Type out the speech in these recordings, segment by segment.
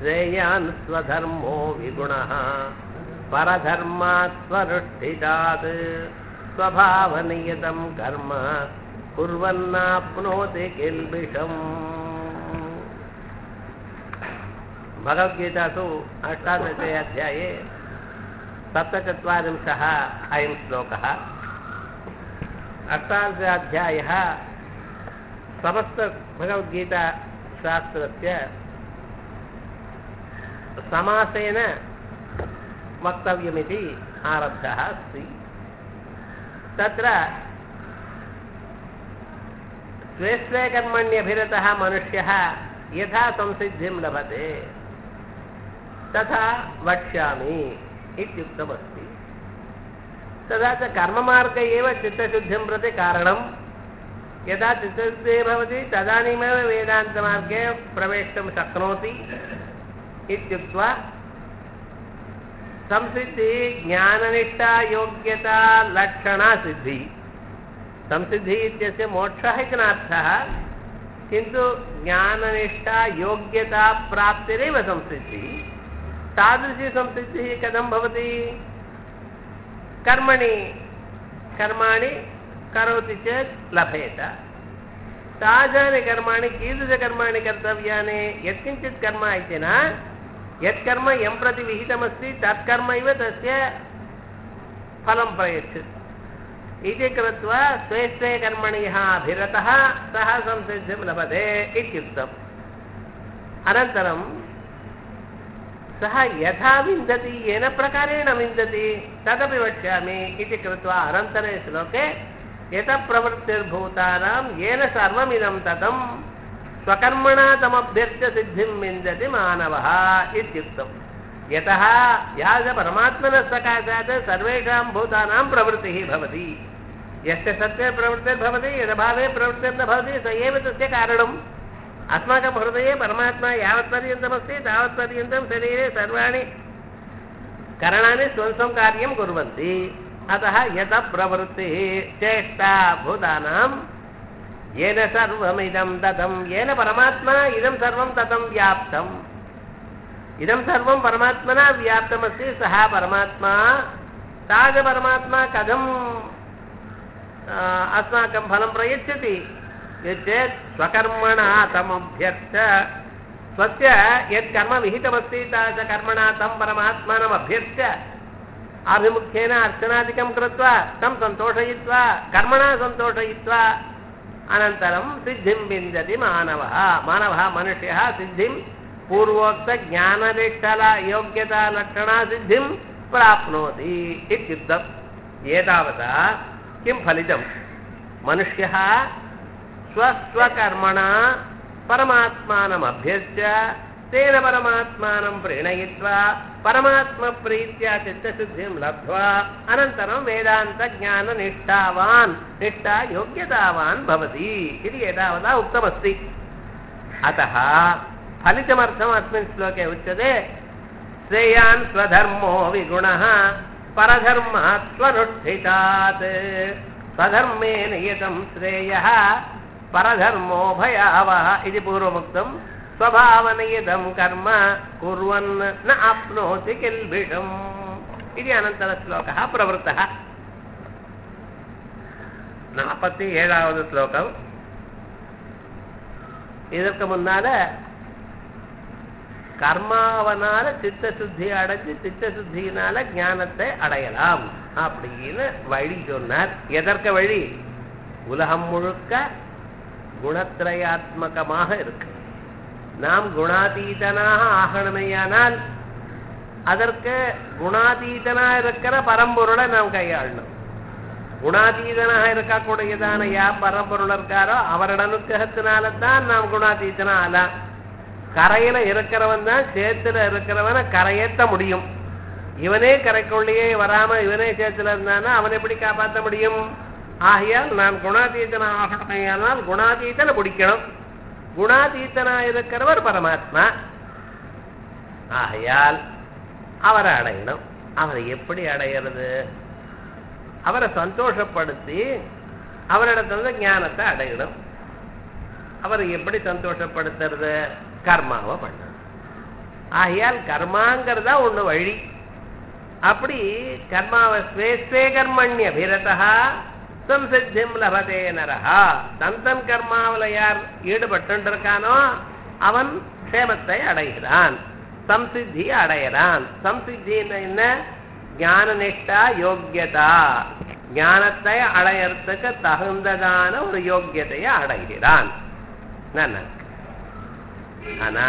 श्रेयान् स्वधर्मो विगुणः परधर्मात् स्वरुष्ठितात् स्वभावनियतं कर्म कुर्वन्नाप्नोति किल्बिषम् भगवद्गीतासु अष्टादशे अध्याये सप्तचत्वारिंशः अयं श्लोकः अष्टादशाध्यायः समस्तभगवद्गीताशास्त्रस्य समासेन वक्तव्यमिति आरब्धः अस्ति तत्र स्वे स्वे कर्मण्यभिरतः मनुष्यः यथा संसिद्धिं लभते तथा वक्ष्यामि इत्युक्तमस्ति तदा च कर्ममार्ग एव चित्तशुद्धिं प्रति कारणं यदा चित्तशुद्धिः भवति तदानीमेव वेदान्तमार्गे प्रवेष्टुं शक्नोति इत्युक्त्वा संसिद्धिः ज्ञाननिष्ठा योग्यता लक्षणा सिद्धिः संसिद्धिः इत्यस्य मोक्षः इति नार्थः किन्तु ज्ञाननिष्ठा योग्यता प्राप्तिरेव संसिद्धिः तादृशी संसिद्धिः कथं भवति कर्मणि कर्माणि करोति चेत् लभेत तादृशानि कर्माणि कीदृशकर्माणि कर्तव्यानि यत्किञ्चित् कर्म इति न यत्कर्म यं प्रति विहितमस्ति तत्कर्म इव तस्य फलं प्रयच्छति इति कृत्वा स्वे स्वे कर्मणि यः अभिरतः सः संसिद्धिं लभते इत्युक्तम् अनन्तरं सः यथा विन्दति येन प्रकारेण विन्दति तदपि वक्ष्यामि इति कृत्वा अनन्तरे श्लोके यतः प्रवृत्तिर्भूतानां येन सर्वमिदं ततं स्वकर्मणा तमभ्यर्च्य सिद्धिं विन्दति मानवः इत्युक्तम् यतः या च परमात्मनः सकाशात् सर्वेषां भूतानां प्रवृत्तिः भवति यस्य सत्ये प्रवृत्तिर्भवति यदभावे प्रवृत्तिर्न भवति स एव तस्य कारणम् अस्माकं हृदये परमात्मा यावत्पर्यन्तमस्ति तावत्पर्यन्तं शरीरे सर्वाणि करणानि स्वं स्वं कार्यं कुर्वन्ति अतः यतः प्रवृत्तिः चेष्टा भूतानां येन सर्वमिदं ततं येन परमात्मा इदं सर्वं ततं व्याप्तम् इदं सर्वं परमात्मना व्याप्तमस्ति सः परमात्मा तादृशपरमात्मा कथं अस्माकं फलं प्रयच्छति चेत् स्वकर्मणा तमभ्यर्थ स्वस्य यत् कर्म विहितमस्ति तादृशकर्मणा तं परमात्मानम् अभ्यर्च्य आभिमुख्येन अर्चनादिकं कृत्वा तं सन्तोषयित्वा कर्मणा सन्तोषयित्वा अनन्तरं सिद्धिं विन्दति मानवः मानवः मनुष्यः सिद्धिं पूर्वोक्तज्ञाननिष्ठला योग्यतालक्षणासिद्धिं प्राप्नोति इत्युक्तम् एतावता किं फलितं मनुष्यः स्वस्वकर्मणा परमात्मानमभ्यर्च्य तेन परमात्मानं प्रेणयित्वा परमात्मप्रीत्या चित्तशुद्धिं लब्ध्वा अनन्तरं वेदान्तज्ञाननिष्ठावान् निष्ठा योग्यतावान् भवति इति एतावता उक्तमस्ति अतः फलितमर्थम् अस्मिन् श्लोके उच्यते श्रेयान् स्वधर्मो विगुणः परधर्मात् स्वनुष्ठितात् स्वधर्मे नियतं श्रेयः परधर्मो भयावः इति पूर्वमुक्तं स्वभावनियतं कर्म कुर्वन् न आप्नोति किल्बिषम् इति अनन्तरश्लोकः प्रवृत्तः நாற்பத்தி ஏழாவது ஸ்லோகம் இதற்கு முன்னால கர்மாவனால சித்த சுத்தி அடைஞ்சு சித்த சுத்தியினால ஞானத்தை அடையலாம் அப்படின்னு வழி சொன்னார் எதற்க வழி உலகம் முழுக்க குணத்திரயாத்மகமாக இருக்கு நாம் குணாதீதனாக ஆகணுமையானால் அதற்கு குணாதீதனா இருக்கிற பரம்பொருளை நாம் கையாளணும் குணாதீதனாக இருக்கக்கூடியதான யா பரம்பொருள் இருக்காரோ அவரோட அனுக்கிரகத்தினால தான் நாம் குணாதீதனா ஆலாம் கரையில இருக்கிறவன் தான் சேத்துல இருக்கிறவனை கரையேற்ற முடியும் இவனே கரைக்குள்ளேயே வராம இவனே சேத்துல இருந்தானா அவனை எப்படி காப்பாற்ற முடியும் ஆகையால் நான் குணாதீதனா ஆகணுமையானால் குணாதீதனை பிடிக்கணும் குணாதீதனா இருக்கிறவர் பரமாத்மா ஆகையால் அவரை அடையணும் அவரை எப்படி அடையிறது அவரை சந்தோஷப்படுத்தி அவரிடத்துல ஞானத்தை அடையணும் அவரை எப்படி சந்தோஷப்படுத்துறது கர்மாவை பண்ணணும் ஆகையால் கர்மாங்கிறதா ஒண்ணு வழி அப்படி கர்மாவை ஸ்வேஸ்வே கர்மண்ய அபிரதா சம்சித்திம் லபதே நரஹா தன் தன் கர்மாவில் யார் ஈடுபட்டு இருக்கானோ அவன் க்ஷேமத்தை அடைகிறான் சம்சித்தி அடைகிறான் சம்சித்தின்னு என்ன ஞான நிஷ்டா யோக்கியதா ஞானத்தை அடையறதுக்கு தகுந்ததான ஒரு யோக்கியத்தையை அடைகிறான் நல்லா ஆனா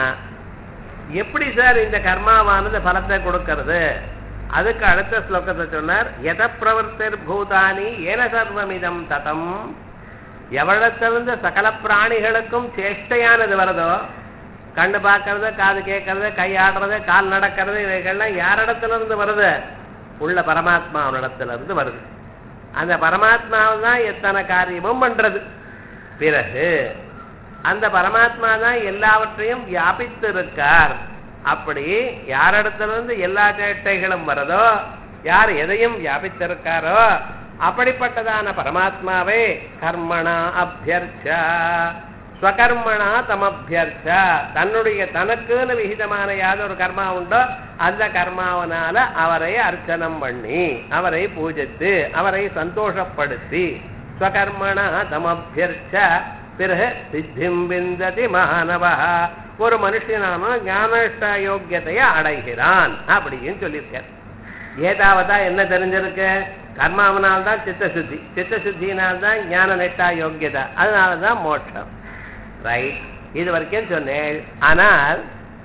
எப்படி சார் இந்த கர்மாவானது பலத்தை கொடுக்கிறது அதுக்கு அடுத்த ஸ்லோகத்தை சொன்னார் எத பிரவர்த்தர் பூதானி ஏன சர்வமிதம் ததம் எவ்வளத்திலிருந்து சகல பிராணிகளுக்கும் சேஷ்டையானது வருதோ கண்ணு பார்க்கறது காது கேட்கறது கை ஆடுறது கால் நடக்கிறது இவைகள்லாம் யாரிடத்துல இருந்து வருது உள்ள பரமாத்மாவினிடத்துல இருந்து வருது அந்த பரமாத்மாவை தான் எத்தனை காரியமும் பண்றது பிறகு அந்த பரமாத்மா தான் எல்லாவற்றையும் வியாபித்து இருக்கார் அப்படி யாரிடத்துல இருந்து எல்லா சேட்டைகளும் வருதோ யார் எதையும் வியாபித்திருக்காரோ அப்படிப்பட்டதான பரமாத்மாவை கர்மணா அபியர்ச்சா ஸ்வகர்மணா தமபியர்ச்சா தன்னுடைய தனக்குன்னு விகிதமான யாதொரு கர்மா உண்டோ அந்த கர்மாவனால அவரை அர்ச்சனம் பண்ணி அவரை பூஜித்து அவரை சந்தோஷப்படுத்தி ஸ்வகர்மணா தமபியர்ச்ச பிறகு சித்திம் விந்ததி மாணவா ஒரு மனுஷனான ஞானஷ்ட யோக்கியத்தையை அடைகிறான் அப்படின்னு சொல்லியிருக்கார் ஏதாவதா என்ன தெரிஞ்சிருக்கு கர்மாவனால் தான் சித்தசுத்தி சித்தசுத்தியினால் தான் ஞான நெட்டா யோக்கியதா அதனால தான் மோட்சம் ரைட் இது வரைக்கும் சொன்னேன் ஆனால்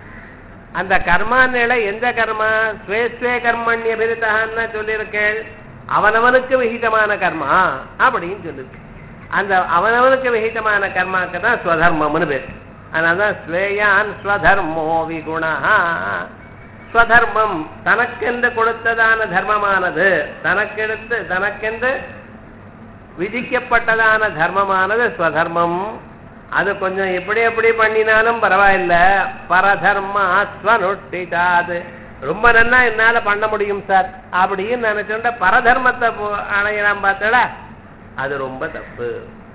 அந்த கர்மா நிலை எந்த கர்மா ஸ்வேஸ்வே கர்மண்ய பிரித்தான்னு சொல்லியிருக்கேன் அவனவனுக்கு விகிதமான கர்மா அப்படின்னு சொல்லியிருக்கு அந்த அவனவனுக்கு விகிதமான கர்மாக்கு தான் ஸ்வதர்மம்னு பேர் அதனால்தான் ஸ்வேயான் ஸ்வதர்மோ விகுணா ஸ்வதர்மம் தனக்கென்று கொடுத்ததான தர்மமானது தனக்கெடுத்து தனக்கென்று விதிக்கப்பட்டதான தர்மமானது ஸ்வதர்மம் அது கொஞ்சம் எப்படி எப்படி பண்ணினாலும் பரவாயில்ல பரதர்மா ஸ்வனுஷ்டிதாது ரொம்ப நன்னா என்னால பண்ண முடியும் சார் அப்படின்னு நினைச்சோண்ட பரதர்மத்தை அணையலாம் பார்த்தடா அது ரொம்ப தப்பு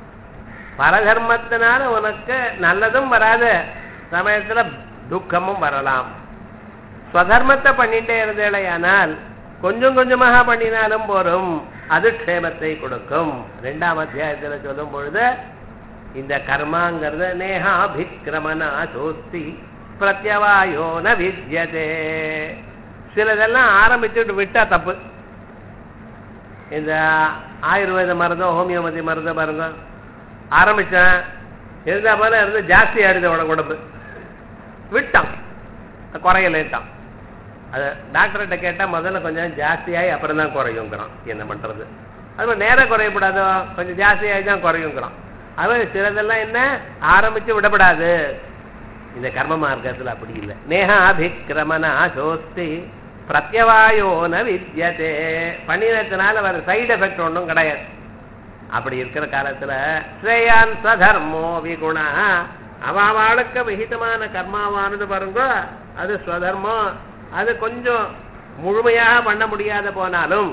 பரதர்மத்தினால உனக்கு நல்லதும் வராது சமயத்துல துக்கமும் வரலாம் ஸ்வதர்மத்தை பண்ணிட்டே இருந்தேலையானால் கொஞ்சம் கொஞ்சமாக பண்ணினாலும் போரும் அது க்ஷேமத்தை கொடுக்கும் ரெண்டாம் அத்தியாயத்துல சொல்லும் பொழுது இந்த கர்மாங்கிறது நேஹாபிக்கிரமனா சோஸ்தி பிரத்யவாயோ ந வித்யதே சிலதெல்லாம் ஆரம்பிச்சுட்டு விட்டா தப்பு இந்த ஆயுர்வேத மருந்தம் ஹோமியோபதி மருந்தம் பாருங்க ஆரம்பிச்சேன் இருந்தா போல இருந்து ஜாஸ்தி ஆயிடுது உனக்கு உடம்பு விட்டான் குறையலேட்டான் அது டாக்டர்கிட்ட கேட்டால் முதல்ல கொஞ்சம் ஜாஸ்தியாகி அப்புறம் தான் குறையுங்கிறான் என்ன பண்ணுறது அது நேரம் குறையப்படாதோ கொஞ்சம் ஜாஸ்தியாகி தான் குறையுங்கிறான் அது சிலதெல்லாம் என்ன ஆரம்பிச்சு விடப்படாது இந்த கர்ம மார்க்கத்தில் அப்படி இல்லை நேஹாபிக்கிரமனா சோஸ்தி பிரத்யவாயோன வித்யதே பண்ணினத்தினால வர சைடு எஃபெக்ட் ஒன்றும் கிடையாது அப்படி இருக்கிற காலத்துல ஸ்ரேயான் ஸ்வதர்மோ விகுணா அவளுக்கு விகிதமான கர்மாவானது பாருங்க அது ஸ்வதர்மம் அது கொஞ்சம் முழுமையாக பண்ண முடியாத போனாலும்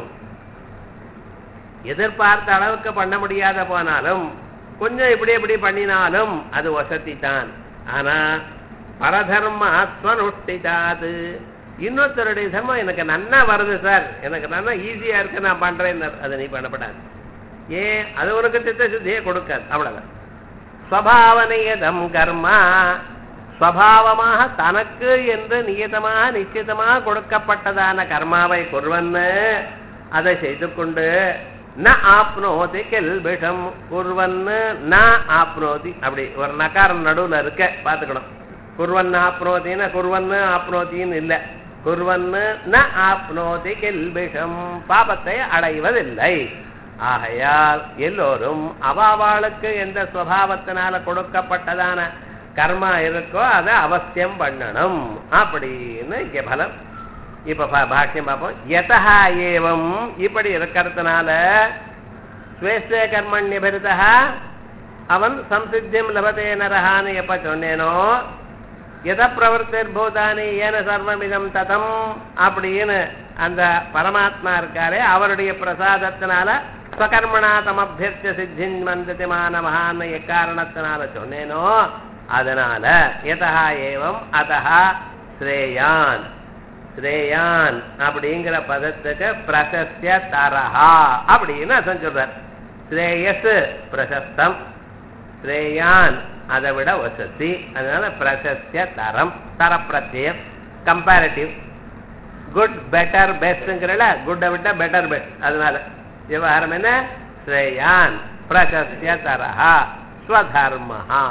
எதிர்பார்த்த அளவுக்கு பண்ண முடியாத போனாலும் கொஞ்சம் இப்படி இப்படி பண்ணினாலும் அது வசதி தான் ஆனா பரதர்ம ஆத்மனுஷ்டிதாது இன்னொருத்தருடைய தர்மம் எனக்கு நன்னா வருது சார் எனக்கு நன்னா ஈஸியா இருக்கு நான் பண்றேன் அது நீ பண்ணப்படாது ஏன் அது உனக்கு சித்த சுத்தியை கொடுக்காது அவ்வளவுதான் ஸ்வபாவனையதம் கர்மா ஸ்வபாவமாக தனக்கு என்று நியதமாக நிச்சயமாக கொடுக்கப்பட்டதான கர்மாவை குர்வன்னு அதை செய்து கொண்டு ந ஆப்னோதி கெல்பிஷம் குர்வன்னு ந ஆப்னோதி அப்படி ஒரு நகாரம் நடுவுல இருக்க பார்த்துக்கணும் குர்வன் ஆப்னோதின்னு குர்வன்னு ஆப்னோதின்னு இல்லை குர்வன்னு ந ஆப்னோதி கெல்பிஷம் பாபத்தை அடைவதில்லை ஆகையால் எல்லோரும் அவாவாளுக்கு எந்த சுவாவத்தினால கொடுக்கப்பட்டதான கர்மா இருக்கோ அதை அவசியம் பண்ணணும் அப்படின்னு இங்க பலம் இப்ப பாக்கியம் பார்ப்போம் எதா ஏவம் இப்படி இருக்கிறதுனால ஸ்வேஸ்வே கர்மண்யபிருதா அவன் சம்சித்தியம் லபதே நரஹான்னு எப்ப சொன்னேனோ எத பிரவர்த்திர்பூதானி ஏன சர்வமிதம் ததம் அப்படின்னு அந்த பரமாத்மா இருக்காரே அவருடைய பிரசாதத்தினால ஸ்வகர்மணா தமபியர்த்த சித்தின் மந்ததி மானவகான்னு எக்காரணத்தினால சொன்னேனோ அதனால எதா ஏவம் அதா ஸ்ரேயான் ஸ்ரேயான் அப்படிங்கிற பதத்துக்கு பிரசஸ்ய தரஹா அப்படின்னு அர்த்தம் சொல்றார் ஸ்ரேயஸ் பிரசஸ்தம் ஸ்ரேயான் அதை விட வசதி அதனால பிரசஸ்ய தரம் தர பிரத்யம் கம்பேரிட்டிவ் குட் பெட்டர் பெஸ்ட்ங்கிறல குட்டை விட்ட பெட்டர் பெஸ்ட் அதனால விவகாரம் என்ன ஸ்ரேயான் பிரசஸ்ய தரஹா ஸ்வதர்மஹா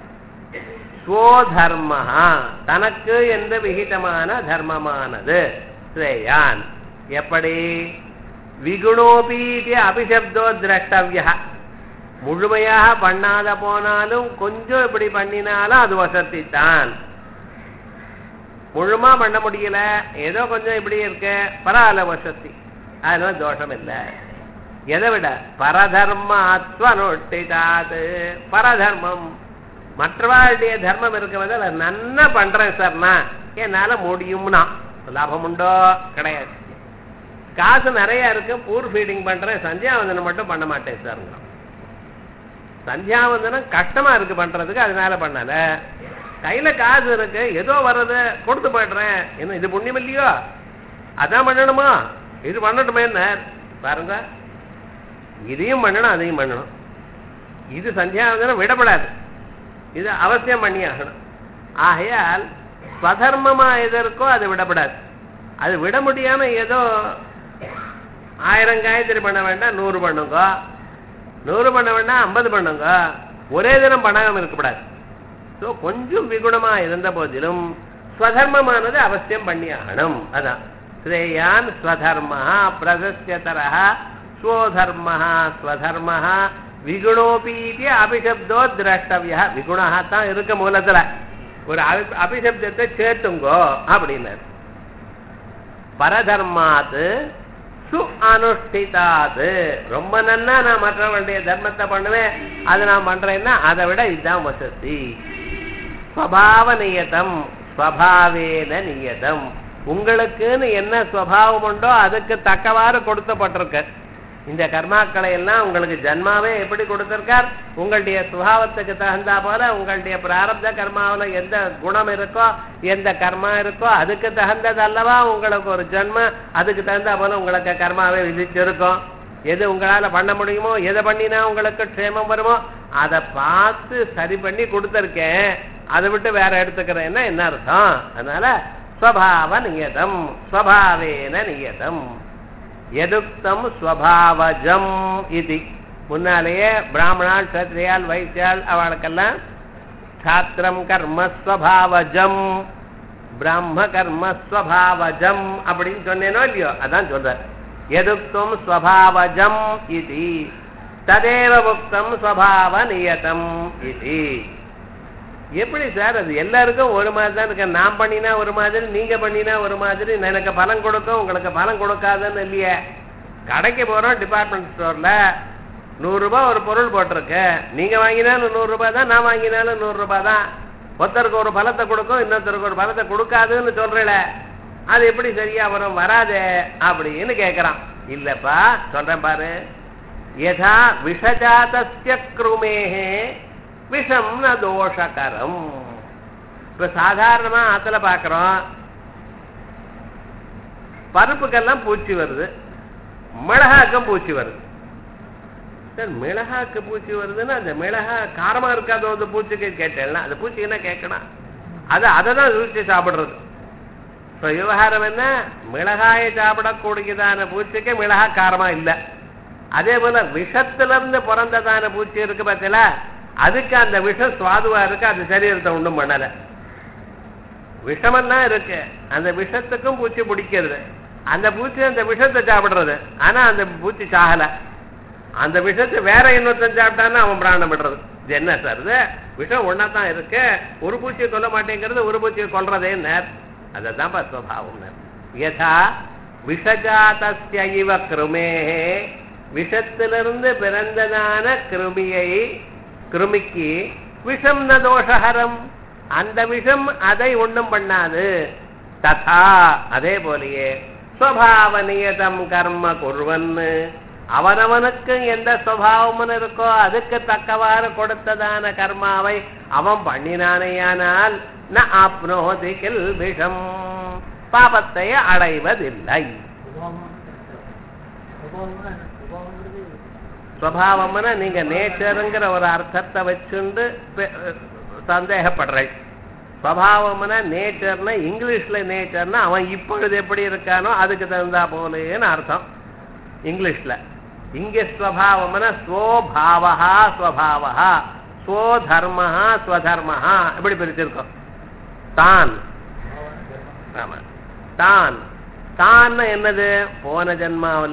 ஸ்வோதர்மஹா தனக்கு என்று விகிதமான தர்மமானது ஸ்ரேயான் எப்படி விகுணோபீதி அபிசப்தோ திரஷ்டவிய முழுமையாக பண்ணாத போனாலும் கொஞ்சம் இப்படி பண்ணினாலும் அது வசதித்தான் முழுமா பண்ண முடியல ஏதோ கொஞ்சம் இப்படி இருக்கு பரவாயில்ல வசதி அதனால தோஷம் இல்லை எதை விட பரதர்ம அத்வனொட்டிதாது பரதர்மம் மற்றவாளுடைய தர்மம் இருக்க வந்து அதை நன்னா பண்றேன் சார்னா என்னால முடியும்னா லாபம் உண்டோ கிடையாது காசு நிறைய இருக்கு பூர் ஃபீடிங் பண்றேன் சந்தியாவந்தனம் மட்டும் பண்ண மாட்டேன் சாருங்க சந்தியாவந்தனம் கஷ்டமா இருக்கு பண்றதுக்கு அதனால பண்ணல கையில காசு இருக்கு ஏதோ வர்றது கொடுத்து போயிடுறேன் என்ன இது புண்ணியம் இல்லையோ அதான் பண்ணணுமா இது பண்ணட்டுமே என்ன பாருங்க இதையும் பண்ணணும் அதையும் பண்ணணும் இது சந்தியாவந்தனம் விடப்படாது இது அவசியம் பண்ணி ஆகணும் ஆகையால் ஸ்வதர்மமா எது இருக்கோ அது விடப்படாது அது விட முடியாம ஏதோ ஆயிரம் காயத்ரி பண்ண வேண்டாம் நூறு பண்ணுங்க நூறு பண்ண வேண்டாம் ஐம்பது பண்ணுங்க ஒரே தினம் பண்ணாம இருக்கக்கூடாது ஸோ கொஞ்சம் விகுணமா இருந்த போதிலும் ஸ்வதர்மமானது அவசியம் பண்ணி ஆகணும் அதான் ஸ்ரேயான் ஸ்வதர்மா பிரசஸ்யதரः ஸ்வோதர்மः ஸ்வதர்மः விகுணோபீதி அபிசப்தோ திரஷ்டவியா விகுணா தான் இருக்க மூலத்துல ஒரு அபி- அபிசப்தத்தை சேர்த்துங்கோ அப்படின்னாரு பரதர்மாத் சு அனுஷ்டிதாது ரொம்ப நன்னா நான் மற்றவனுடைய தர்மத்தை பண்ணுவேன் அது நான் பண்றேன்னா அதை விட இதுதான் வசதி ஸ்வபாவ நியதம் ஸ்வபாவேன நியதம் உங்களுக்குன்னு என்ன ஸ்வபாவம் உண்டோ அதுக்கு தக்கவாறு கொடுக்கப்பட்டிருக்கு இந்த கர்மாக்களை எல்லாம் உங்களுக்கு ஜன்மாவே எப்படி கொடுத்திருக்கார் உங்களுடைய சுபாவத்துக்கு தகுந்தா போல உங்களுடைய பிராரப்த கர்மாவுல எந்த குணம் இருக்கோ எந்த கர்மா இருக்கோ அதுக்கு தகுந்தது அல்லவா உங்களுக்கு ஒரு ஜன்ம அதுக்கு தகுந்தா போல உங்களுக்கு கர்மாவே விதிச்சிருக்கும் எது உங்களால பண்ண முடியுமோ எதை பண்ணினா உங்களுக்கு க்ஷேமம் வருமோ அதை பார்த்து சரி பண்ணி கொடுத்துருக்கேன் அதை விட்டு வேற எடுத்துக்கிறேன்னா என்ன அர்த்தம் அதனால ஸ்வபாவ நியதம் ஸ்வபாவேன நியதம் எதுக்தம் ஸ்வபாவஜம் இது முன்னாலேயே பிராமணால் சத்ரியால் வைசியால் அவளுக்கெல்லாம் சாத்திரம் கர்ம ஸ்வபாவஜம் பிராம கர்ம ஸ்வபாவஜம் அப்படின்னு சொன்னேனோ இல்லையோ அதான் சொல்றார் எதுக்தம் ஸ்வபாவஜம் இது ததேவ புக்தம் ஸ்வபாவ நியதம் இது எப்படி சார் அது எல்லாருக்கும் ஒரு மாதிரி தான் இருக்கு நான் பண்ணினா ஒரு மாதிரி நீங்க பண்ணினா ஒரு மாதிரி எனக்கு பலன் கொடுக்கும் உங்களுக்கு பலன் கொடுக்காதுன்னு இல்லையே கடைக்கு போறோம் டிபார்ட்மெண்ட் ஸ்டோர்ல நூறு ரூபாய் ஒரு பொருள் போட்டிருக்கு நீங்க வாங்கினாலும் நூறு ரூபாய் தான் நான் வாங்கினாலும் நூறு ரூபாய் தான் ஒருத்தருக்கு ஒரு பலத்தை கொடுக்கும் இன்னொருத்தருக்கு ஒரு பலத்தை கொடுக்காதுன்னு சொல்றேல அது எப்படி சரியா வரும் வராதே அப்படின்னு கேக்குறான் இல்லப்பா சொல்றேன் பாரு யதா விஷஜாதஸ்ய கிருமேஹே விஷம் ந தோஷகரம் இப்ப சாதாரணமா ஆத்துல பாக்குறோம் பருப்புக்கெல்லாம் பூச்சி வருது மிளகாக்கும் பூச்சி வருது சார் மிளகாக்கு பூச்சி வருதுன்னா அந்த மிளகா காரமா இருக்காதோ அந்த பூச்சிக்கு கேட்டேன்னா அந்த பூச்சி என்ன கேட்கணும் அது அதை தான் ருச்சி சாப்பிடுறது இப்ப விவகாரம் என்ன மிளகாயை சாப்பிடக்கூடியதான பூச்சிக்கு மிளகா காரமா இல்லை அதே போல விஷத்துல இருந்து பிறந்ததான பூச்சி இருக்கு பார்த்தீங்களா அதுக்கு அந்த விஷம் சுவாதுவா இருக்கு அது சரீரத்தை ஒண்ணும் பண்ணல விஷமெல்லாம் இருக்கு அந்த விஷத்துக்கும் பூச்சி பிடிக்கிறது அந்த பூச்சி அந்த விஷத்தை சாப்பிடுறது ஆனா அந்த பூச்சி சாகல அந்த விஷத்தை வேற இன்னொருத்தன் சாப்பிட்டான்னா அவன் பிராணம் விடுறது இது என்ன சார் இது விஷம் ஒன்னா தான் இருக்கு ஒரு பூச்சியை கொல்ல மாட்டேங்கிறது ஒரு பூச்சியை கொல்றதே நேர் அதுதான் ஸ்வபாவம் யதா விஷஜாதஸ்ய இவ கிருமேஹே விஷத்திலிருந்து பிறந்ததான கிருமியை கிருமிக்கு விஷம் ந தோஷஹரம் அந்த விஷம் அதை ஒண்ணும் பண்ணாது ததா அதே போலயே ஸ்வபாவ நியதம் கர்ம குர்வன்னு அவனவனுக்கு எந்த சுவாவமும் இருக்கோ அதுக்கு தக்கவாறு கொடுத்ததான கர்மாவை அவன் பண்ணினானேயானால் ந ஆப்னோதி கில்பிஷம் பாபத்தை அடைவதில்லை சுவாவம்னா நீங்க நேச்சருங்கிற ஒரு அர்த்தத்தை வச்சுண்டு பெ- சந்தேகப்படுறேன் சுவாவம்னா நேச்சர்னா இங்கிலீஷ்ல நேச்சர்னா அவன் இப்பொழுது எப்படி இருக்கானோ அதுக்கு தகுந்தா போலேன்னு அர்த்தம் இங்கிலீஷ்ல இங்க ஸ்வபாவம்னா ஸ்வோபாவா ஸ்வபாவா ஸ்வோதர்ம ஸ்வதர்ம இப்படி பிரிச்சிருக்கோம் தான் ஆமா தான் தான் என்னது போன ஜென்மாவுல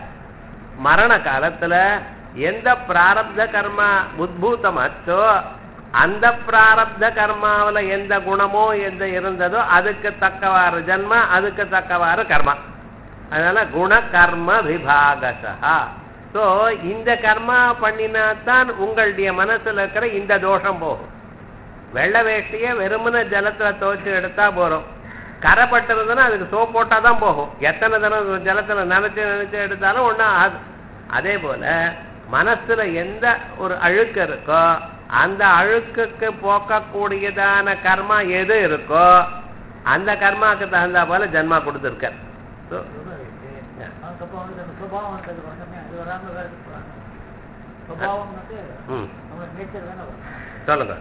மரண காலத்துல எந்த பிராரப்த கர்மா உத்பூதமாச்சோ அந்த பிராரப்த கர்மாவுல எந்த குணமோ எந்த இருந்ததோ அதுக்கு தக்கவாறு ஜென்ம அதுக்கு தக்கவாறு கர்மா அதனால குண கர்ம விபாகசா சோ இந்த கர்மா பண்ணினாத்தான் உங்களுடைய மனசுல இருக்கிற இந்த தோஷம் போகும் வெள்ளை வேஷ்டிய வெறுமன ஜலத்துல துவைச்சு எடுத்தா போறோம் கரை பட்டுறதுன்னா அதுக்கு சோப் போட்டா தான் போகும் எத்தனை தடவை ஜலத்துல நினைச்சு நினைச்சு எடுத்தாலும் ஒண்ணும் ஆகாது அதே போல மனசுல எந்த ஒரு அழுக்கு இருக்கோ அந்த அழுக்குக்கு போக்கக்கூடியதான கர்மா எது இருக்கோ அந்த கர்மாக்கு தகுந்தா போல ஜென்மா கொடுத்துருக்கார் So, அதுக்கப்புறம் வந்து அந்த சுபாவம் இருக்கிறது ஒன்றுமே அது வராமல் வேறு போகிறாங்க சுபாவம் வந்து ம் நம்ம நேச்சர் தானே வரும் சொல்லுங்க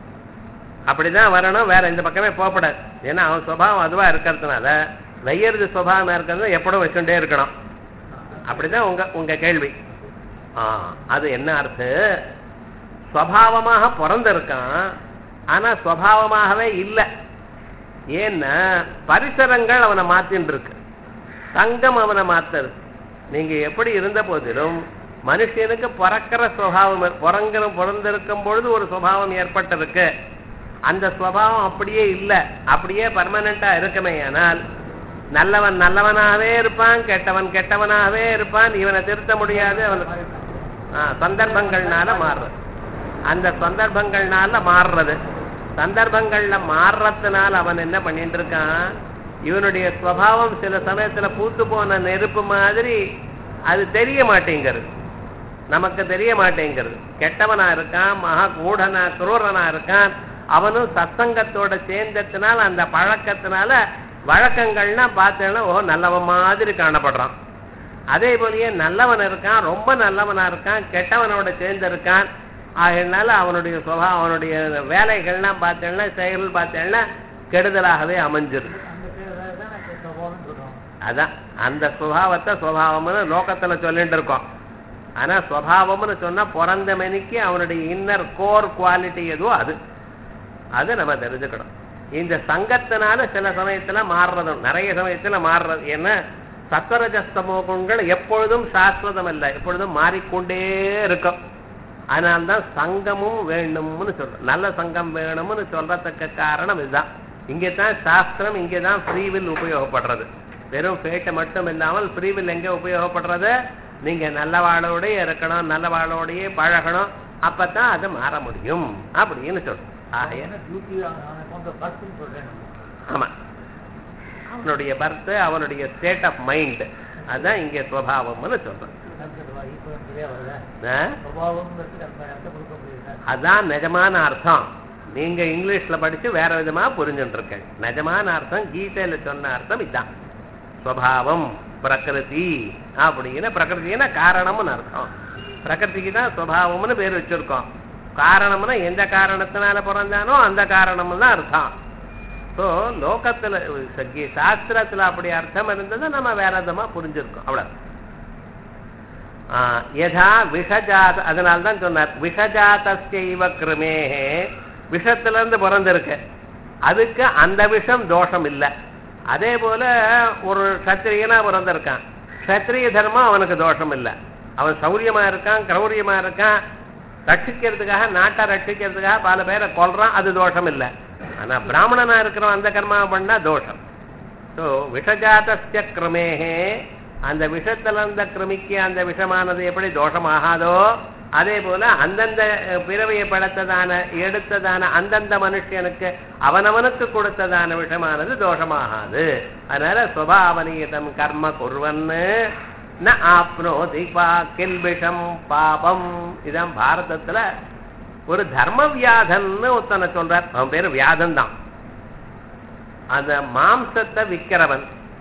அப்படிதான் வரணும் வேற இந்த பக்கமே போகக்கூடாது ஏன்னா அவன் சுபாவம் அதுவா இருக்கிறதுனால வெய்யறது சுபாவமா இருக்கிறது எப்படும் வச்சுட்டே இருக்கணும் அப்படிதான் உங்க உங்க கேள்வி ஆ அது என்ன அர்த்தம் ஸ்வபாவமாக பிறந்திருக்கான் ஆனா ஸ்வபாவமாகவே இல்லை ஏன்னா பரிசரங்கள் அவனை மாத்தின்னு இருக்கு தங்கம் அவனை மாத்தது நீங்க எப்படி இருந்த போதிலும் மனுஷனுக்கு பிறக்கிற சுவாவம் பிறங்கிற பிறந்திருக்கும் பொழுது ஒரு சுபாவம் ஏற்பட்டிருக்கு அந்த சுவாவம் அப்படியே இல்லை அப்படியே பர்மனண்டா இருக்குமே ஆனால் நல்லவன் நல்லவனாகவே இருப்பான் கெட்டவன் கெட்டவனாகவே இருப்பான் இவனை திருத்த முடியாது அவன் ஆ, சந்தர்ப்பங்கள்னால மாறுறது அந்த சந்தர்ப்பங்கள்னால மாறுறது சந்தர்ப்பங்கள்ல மாறுறதுனால அவன் என்ன பண்ணிட்டு இருக்கான் இவனுடைய ஸ்வபாவம் சில சமயத்துல பூத்து போன நெருப்பு மாதிரி அது தெரிய மாட்டேங்கிறது நமக்கு தெரிய மாட்டேங்கிறது கெட்டவனா இருக்கான் மகா கூடனா குரூரனா இருக்கான் அவனும் சத்சங்கத்தோட சேர்ந்ததுனால அந்த பழக்கத்தினால வழக்கங்கள்னா பார்த்தேன்னா ஓ நல்லவன் மாதிரி காணப்படுறான் அதே போலயே நல்லவன் இருக்கான் ரொம்ப நல்லவனா இருக்கான் கெட்டவனோட சேர்ந்து இருக்கான் அதனால அவனுடைய சுபாவம் அவனுடைய வேலைகள்லாம் பார்த்தேன்னா செயல் பார்த்தேன்னா கெடுதலாகவே அமைஞ்சிருக்கு அந்த பேர் தானே சுபாவம்னு சொல்கிறோம் அதான் அந்த சுபாவத்தை சுபாவம்னு லோகத்துல சொல்லிட்டு இருக்கோம் ஆனா சுபாவம்னு சொன்னா பிறந்த மணிக்கு அவனுடைய இன்னர் கோர் குவாலிட்டி எதுவோ அது அது நம்ம தெரிஞ்சுக்கணும் இந்த சங்கத்தினால சில சமயத்துல மாறுறதும் நிறைய சமயத்துல மாறுறது ஏன்னா சத்வரஜஸ்தமோ குணங்கள் எப்பொழுதும் சாஸ்வதம் இல்லை எப்பொழுதும் மாறிக்கொண்டே இருக்கும் அதனால்தான் சங்கமும் வேணும்னு சொல்றோம் நல்ல சங்கம் வேணும்னு சொல்றதுக்கு காரணம் இதுதான் இங்கே தான் சாஸ்திரம் இங்கே தான் ஃப்ரீவில் உபயோகப்படுறது வெறும் ஃபேட்டை மட்டும் இல்லாமல் ஃப்ரீவில் எங்கே உபயோகப்படுறது நீங்க நல்லவாளோடயே இருக்கணும் நல்லவாளோடயே பழகணும் அப்பதான் அது மாற முடியும் அப்படின்னு சொல்றோம் ஆகையா என்ன டியூட்டி அவனை கொண்ட பர்சன் சொல்கிறேன் ஆமா அவனுடைய பர்த் அவனுடைய ஸ்டேட் ஆஃப் மைண்ட் அதான் இங்கே சுவாவம்னு சொல்றோம் இப்போ சரியா வருதா ஆ? சுபாவங்கிறது நம்ம அர்த்தம் கொடுக்க முடியுதா அதான் நிஜமான அர்த்தம் நீங்க இங்கிலீஷ்ல படிச்சு வேற விதமா புரிஞ்சுட்டு இருக்கேன் நிஜமான அர்த்தம் கீதையில சொன்ன அர்த்தம் இதான் ஸ்வபாவம் பிரகிருதி அப்படின்னு பிரகிருதினா காரணம்னு அர்த்தம் பிரகிருதிக்கு தான் ஸ்வபாவம்னு பேர் வச்சிருக்கோம் காரணம்னா எந்த காரணத்தினால பிறந்தானோ அந்த காரணம்னு தான் அர்த்தம் ஸோ லோகத்துல ச- சாஸ்திரத்துல அப்படி அர்த்தம் இருந்ததை நம்ம வேற விதமா புரிஞ்சிருக்கோம் அவ்வளவு ஆ, யதா விஷஜாத அதனால தான் சொன்னார் விஷஜாதஸ்யைவ கிருமேஹே விஷத்திலிருந்து பிறந்திருக்கு அதுக்கு அந்த விஷம் தோஷம் இல்லை அதே போல ஒரு சத்திரியனா பிறந்திருக்கான் சத்திரிய தர்மம் அவனுக்கு தோஷம் இல்லை அவன் சௌரியமா இருக்கான் கிரௌரியமா இருக்கான் ரட்சிக்கிறதுக்காக நாட்டை ரட்சிக்கிறதுக்காக பல பேரை கொல்றான் அது தோஷம் இல்லை ஆனா பிராமணனா இருக்கிறவன் அந்த கர்மா பண்ணா தோஷம் ஸோ விஷஜாதஸ்ய கிரமேஹே அந்த விஷத்துல இருந்த கிருமிக்கு அந்த விஷமானது எப்படி தோஷமாகாதோ அதே போல அந்தந்த அஹ், பிறவியை படைத்ததான எடுத்ததான அந்தந்த மனுஷனுக்கு அவனவனுக்கு கொடுத்ததான விஷமானது தோஷமாகாது அதனால சுபாவனீதம் கர்ம குர்வன்னு ந ஆப்னோதி பா கில்பிஷம் பாபம் இதான் பாரதத்துல ஒரு தர்ம வியாதன்னு ஒருத்தனை சொல்றார் அவன் பேரு வியாதன் தான் அந்த மாம்சத்தை விற்கிறவன்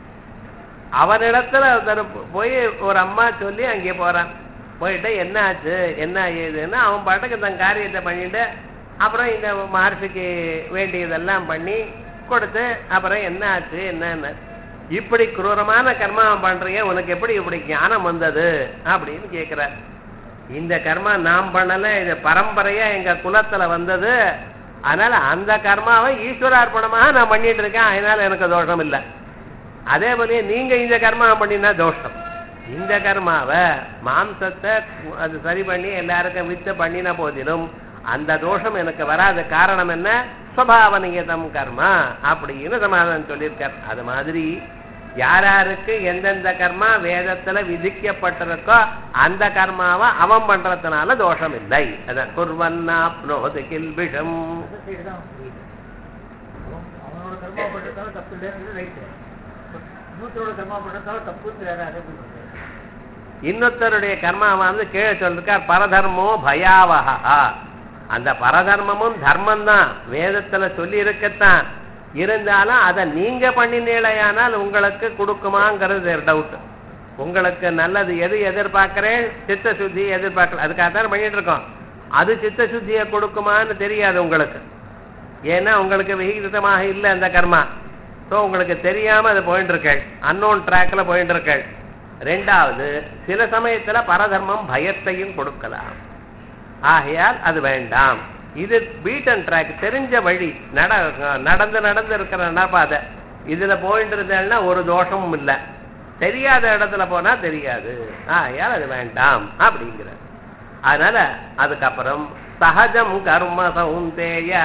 அவனிடத்துல ஒருத்தர் போய் ஒரு அம்மா சொல்லி அங்கே போறான் போயிட்டு என்ன ஆச்சு என்ன ஏதுன்னு அவன் பாட்டுக்கு தன் காரியத்தை பண்ணிட்டு அப்புறம் இந்த மகர்ஷிக்கு வேண்டியதெல்லாம் பண்ணி கொடுத்து அப்புறம் என்ன ஆச்சு என்னன்னு இப்படி குரூரமான கர்மாவை பண்றீங்க உனக்கு எப்படி இப்படி ஞானம் வந்தது அப்படின்னு கேட்கிறார் இந்த கர்மா நாம் பண்ணல இது பரம்பரையா எங்க குலத்துல வந்தது அதனால அந்த கர்மாவை ஈஸ்வரார்ப்பணமாக நான் பண்ணிட்டு இருக்கேன் அதனால எனக்கு தோஷம் இல்லை அதே போல நீங்க இந்த கர்மா பண்ணினா தோஷம் இந்த கர்மாவை மாம்சத்தை அது சரி பண்ணி எல்லாருக்கும் வித்து பண்ணின போதிலும் அந்த தோஷம் எனக்கு வராத காரணம் என்ன சுவாவ நியதம் கர்மா அப்படின்னு சமாதானம் சொல்லியிருக்கார் அது மாதிரி யார் யாருக்கு எந்தெந்த கர்மா வேதத்துல விதிக்கப்பட்டிருக்கோ அந்த கர்மாவை அவன் பண்றதுனால தோஷம் இல்லை அதான் குர்வன்னா ப்னோது கில்பிஷம் அந்த சைடு தான் புரியுது அவன் அவனோட கர்மா பண்றதால தப்பு இல்லைங்கிறது ரைட்டு இன்னொருத்தரோட கர்மா பண்றதால தப்புன்னு வேற அதே புரியுது இன்னொருத்தருடைய கர்மாவானது கீழே சொல்லிருக்கார் பரதர்மோ பயாவகா அந்த பரதர்மமும் தர்மம் தான் வேதத்துல சொல்லி இருக்கத்தான் இருந்தாலும் அதை நீங்க பண்ணினீழையானால் உங்களுக்கு கொடுக்குமாங்கிறது டவுட் உங்களுக்கு நல்லது எது எதிர்பார்க்கிறேன் சித்த சுத்தி எதிர்பார்க்கல அதுக்காக தான் பண்ணிட்டு இருக்கோம் அது சித்த சுத்தியை கொடுக்குமான்னு தெரியாது உங்களுக்கு ஏன்னா உங்களுக்கு விகிதமாக இல்லை அந்த கர்மா ஸோ உங்களுக்கு தெரியாம அது போயிட்டு இருக்கேள் அன்னோன் ட்ராக்ல போயிட்டு இருக்கேள் ரெண்டாவது சில சமயத்துல பரதர்மம் பயத்தையும் கொடுக்கலாம் ஆகையால் அது வேண்டாம் இது பீட் அண்ட் ட்ராக் தெரிஞ்ச வழி நட நடந்து நடந்து இருக்கிற நடப்பாதை இதுல போயிட்டு இருந்தேன்னா ஒரு தோஷமும் இல்லை தெரியாத இடத்துல போனா தெரியாது ஆகையால் அது வேண்டாம் அப்படிங்கிற அதனால அதுக்கப்புறம் சகஜம் கர்ம சௌந்தேய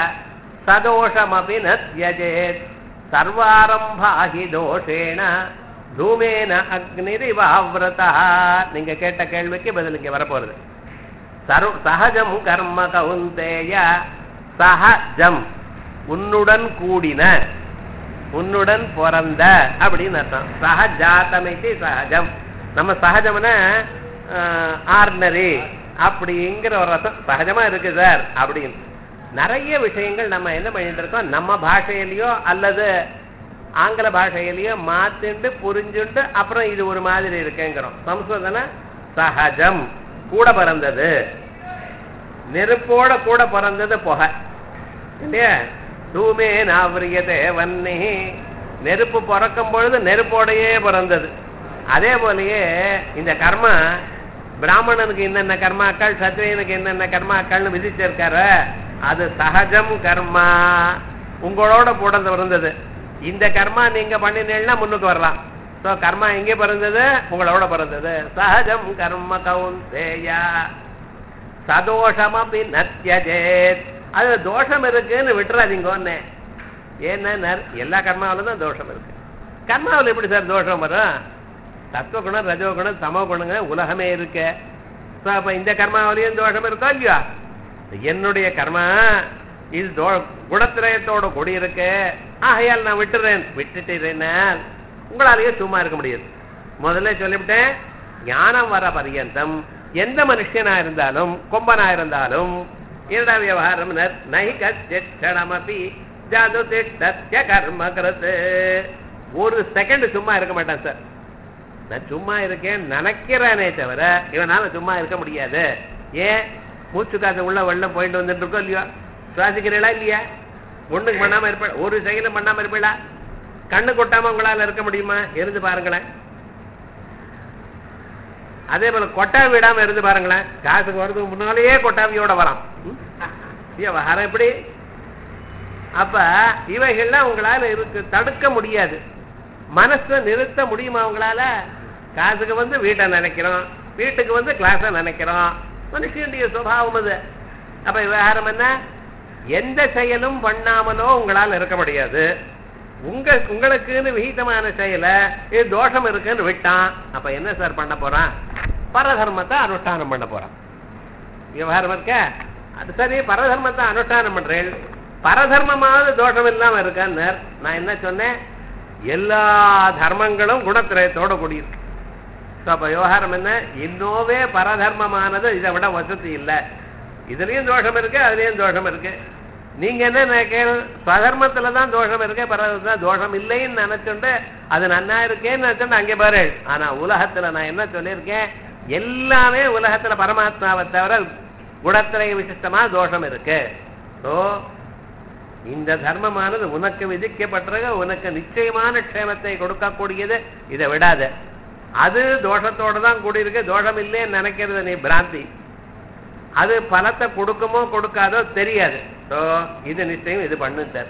சதோஷமபி நத்யஜேத் சர்வாரம்பாஹி தோஷேன தூமேன அக்னிரிவாவிரதா நீங்க கேட்ட கேள்விக்கு பதில் இங்க வரப்போறது சர்வ சகஜம் கர்ம கவுந்தேய சகஜம் உன்னுடன் கூடின உன்னுடன் பிறந்த அப்படின்னு அர்த்தம் சகஜாத்தமைக்கு சகஜம் நம்ம சகஜம்னா ஆர்டினரி அப்படிங்கிற ஒரு அர்த்தம் சகஜமா இருக்கு சார் அப்படின்னு நிறைய விஷயங்கள் நம்ம என்ன பண்ணிட்டு இருக்கோம் நம்ம பாஷையிலயோ அல்லது ஆங்கில பாஷையிலயோ மாத்திண்டு புரிஞ்சுண்டு அப்புறம் இது ஒரு மாதிரி இருக்குங்கிறோம் சம்ஸ்கிருதன சகஜம் கூட பிறந்தது நெருப்போட கூட பிறந்தது புகை இல்லையா தூமே நாவரியதே வன்னி நெருப்பு பிறக்கும் பொழுது நெருப்போடையே பிறந்தது அதே போலயே இந்த கர்மா பிராமணனுக்கு என்னென்ன கர்மாக்கள் சத்திரியனுக்கு என்னென்ன கர்மாக்கள்னு விதிச்சிருக்காரு அது சகஜம் கர்மா உங்களோட கூட பிறந்தது இந்த கர்மா நீங்க பண்ணினீங்கன்னா முன்னுக்கு வரலாம் ஸோ கர்மா எங்கே பிறந்தது உங்களோட பிறந்தது சகஜம் கர்ம கவுந்தேயா சதோஷமபி நத்தியஜேத் அது தோஷம் இருக்குன்னு விட்டுறாதீங்கன்னு ஏன்னா எல்லா கர்மாவிலும் தான் தோஷம் இருக்கு கர்மாவில் எப்படி சார் தோஷம் வரும் சத்வகுணம் ரஜோகுணம் சமோ குணங்க உலகமே இருக்கு ஸோ அப்போ இந்த கர்மாவிலையும் தோஷம் இருக்கா இல்லையா என்னுடைய கர்மா இது தோ குணத்திரயத்தோட கூடி இருக்கு ஆகையால் நான் விட்டுறேன் விட்டுட்டேன் உங்களாலேயே சும்மா இருக்க முடியாது முதல்ல சொல்லிவிட்டேன் ஞானம் வர பரியந்தம் எந்த மனுஷனா இருந்தாலும் கொம்பனா இருந்தாலும் இரடா விவகாரம் நைகமபி ஜாது திஷ்டத்ய கர்ம கருத்து ஒரு செகண்ட் சும்மா இருக்க மாட்டான் சார் நான் சும்மா இருக்கேன் நினைக்கிறேனே தவிர இவனால சும்மா இருக்க முடியாது ஏன் மூச்சு காசு உள்ள வெள்ளம் போயிட்டு வந்துட்டு இருக்கோம் இல்லையோ சுவாசிக்கிறீங்களா இல்லையா ஒண்ணுக்கு பண்ணாம இருப்ப ஒரு செகண்ட் பண்ணாம இருப்பீங்களா கண்ணு கொட்டாம உங்களால இருக்க முடியுமா இருந்து பாருங்களேன் அதே போல கொட்டா விடாம இருந்து பாருங்களேன் காசுக்கு வரதுக்கு முன்னாலேயே கொட்டாவியோட வரான் வர எப்படி அப்ப இவைகள்லாம் உங்களால இருக்கு தடுக்க முடியாது மனசை நிறுத்த முடியுமா உங்களால காசுக்கு வந்து வீட்டை நினைக்கிறோம் வீட்டுக்கு வந்து கிளாஸை நினைக்கிறோம் மனுஷனுடைய சுபாவம் அது அப்ப விவகாரம் என்ன எந்த செயலும் பண்ணாமலோ உங்களால் இருக்க முடியாது உங்க உங்களுக்குன்னு விகிதமான செயலை இது தோஷம் இருக்குன்னு விட்டான் அப்ப என்ன சார் பண்ண போறான் பரதர்மத்தை அனுஷ்டானம் பண்ண போறான் விவகாரம் இருக்க அது சரி பரதர்மத்தை அனுஷ்டானம் பண்றேன் பரதர்மமாவது தோஷம் இல்லாம இருக்கான்னு நான் என்ன சொன்னேன் எல்லா தர்மங்களும் குணத்திரயத்தோட கூடியிருக்கு அப்ப விவகாரம் என்ன இன்னோவே பரதர்மமானது இதை விட வசதி இல்லை இதுலயும் தோஷம் இருக்கு அதுலயும் தோஷம் இருக்கு நீங்க என்ன நினைக்கிறீங்க ஸ்வதர்மத்துல தான் தோஷம் இருக்கு பரவத்துல தோஷம் இல்லைன்னு நினைச்சுட்டு அது நன்னா இருக்கேன்னு நினைச்சுட்டு அங்கே பாரு ஆனா உலகத்துல நான் என்ன சொல்லியிருக்கேன் எல்லாமே உலகத்துல பரமாத்மாவை தவிர குணத்திரைய விசிஷ்டமா தோஷம் இருக்கு ஸோ இந்த தர்மமானது உனக்கு விதிக்கப்பட்டிருக்க உனக்கு நிச்சயமான க்ஷேமத்தை கொடுக்கக்கூடியது இதை விடாத அது தோஷத்தோட தான் கூடியிருக்கு தோஷம் இல்லைன்னு நினைக்கிறது நீ பிராந்தி அது பலத்தை கொடுக்குமோ கொடுக்காதோ தெரியாது ஸோ இது நிச்சயம் இது பண்ணு சார்